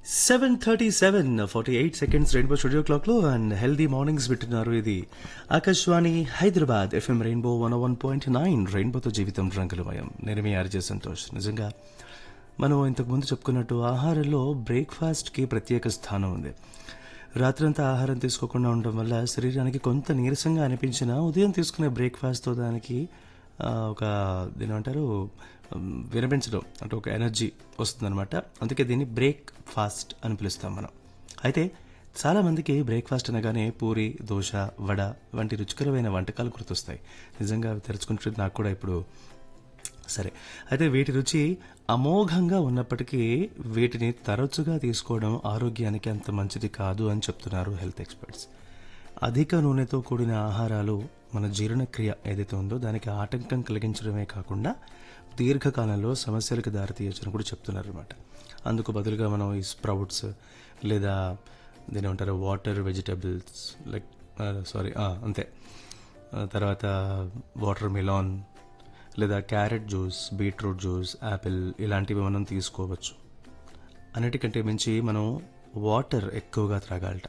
seven thirty seven forty eight seconds rainbow studio క్లాక్లో and healthy mornings వింటున్నారు ఇది Akashvani Hyderabad F M rainbow one one point nine రెయిన్బోతో జీవితం రంగులమయం నేను మీ ఆర్జే సంతోష్ నిజంగా మనం ఇంతకుముందు చెప్పుకున్నట్టు ఆహారంలో బ్రేక్ఫాస్ట్కి ప్రత్యేక స్థానం ఉంది రాత్రంతా ఆహారం తీసుకోకుండా ఉండడం వల్ల శరీరానికి కొంత నీరసంగా అనిపించినా ఉదయం తీసుకునే బ్రేక్ఫాస్ట్తో దానికి ఆ, ఒక దీని ఏమంటారు ఉమ్, విరమించడం అంటే ఒక ఎనర్జీ వస్తుందన్నమాట అందుకే దీన్ని బ్రేక్ ఫాస్ట్ అని పిలుస్తాం మనం అయితే చాలామందికి బ్రేక్ఫాస్ట్ అనగానే పూరి దోశ వడ వంటి రుచికరమైన వంటకాలు గుర్తొస్తాయి నిజంగా అవి తెరుచుకుంటే నాకు కూడా ఇప్పుడు సరే అయితే వీటి రుచి అమోఘంగా ఉన్నప్పటికీ వీటిని తరచుగా తీసుకోవడం ఆరోగ్యానికి అంత మంచిది కాదు అని చెప్తున్నారు హెల్త్ ఎక్స్పర్ట్స్ అధిక నూనెతో కూడిన ఆహారాలు మన జీర్ణక్రియ ఏదైతే ఉందో దానికి ఆటంకం కలిగించడమే కాకుండా దీర్ఘకాలంలో సమస్యలకు దారితీయచ్చని కూడా చెప్తున్నారు అనమాట అందుకు బదులుగా మనం ఈ స్ప్రౌట్స్ లేదా దీని ఏమంటారు వాటర్ వెజిటబుల్స్ లైక్ సారీ అంతే ఆ తర్వాత వాటర్ మిలాన్ లేదా carrot juice beetroot juice apple ఇలాంటివి మనం తీసుకోవచ్చు అన్నిటికంటే మించి మనం వాటర్ ఎక్కువగా త్రాగాలట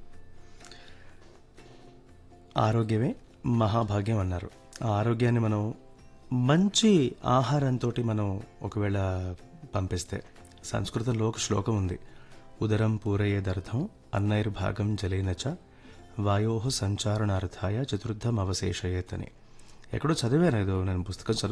ఆరోగ్యమే మహాభాగ్యం అన్నారు ఆ ఆరోగ్యాన్ని మనం మంచి ఆహారంతో మనం ఒకవేళ పంపిస్తే సంస్కృతంలో ఒక శ్లోకం ఉంది ఉదరం పూరయేదర్థం అన్నైర్భాగం జలేనచ వాయో సంచారణార్థాయ చతుర్థం అవశేషయేత్ అని ఎక్కడో చదివాను ఏదో నేను పుస్తకం చదువు